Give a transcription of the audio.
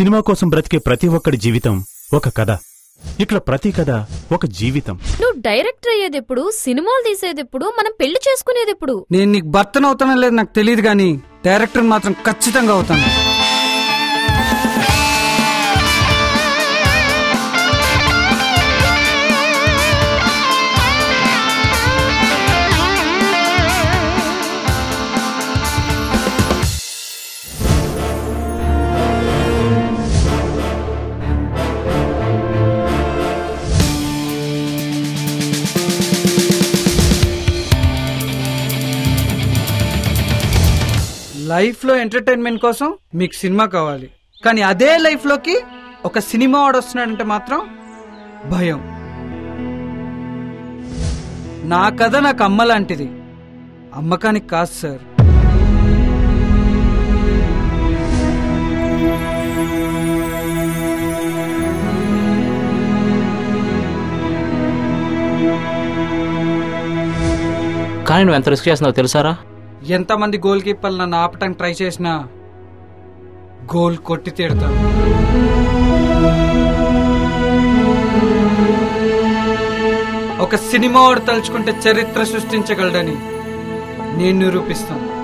cinema కోసం బ్రతికే ప్రతి ఒక్కడి జీవితం ఒక కథ ఇట్లా ప్రతి కథ ఒక జీవితం నువ్వు డైరెక్టర్ అయ్యేది ఎప్పుడు సినిమాలు తీసేది ఎప్పుడు మనం పెళ్లి చేసుకునేది ఎప్పుడు నేను నీకు భర్తను అవుతానో లేదు నాకు తెలియదు కానీ డైరెక్టర్ మాత్రం ఖచ్చితంగా అవుతాను లైఫ్లో ఎంటర్టైన్మెంట్ కోసం మీకు సినిమా కావాలి కానీ అదే లైఫ్లోకి ఒక సినిమా వాడు వస్తున్నాడంటే మాత్రం భయం నా కథ నాకు అమ్మ లాంటిది అమ్మకానికి కాదు సార్ కానీ నువ్వు ఎంత రిస్క్ చేస్తున్నావు తెలుసారా ఎంతమంది గోల్ కీపర్లు నన్ను ఆపటానికి ట్రై చేసినా గోల్ కొట్టి తీడతాను ఒక సినిమా వాడు తలుచుకుంటే చరిత్ర సృష్టించగలడని నేను నిరూపిస్తాను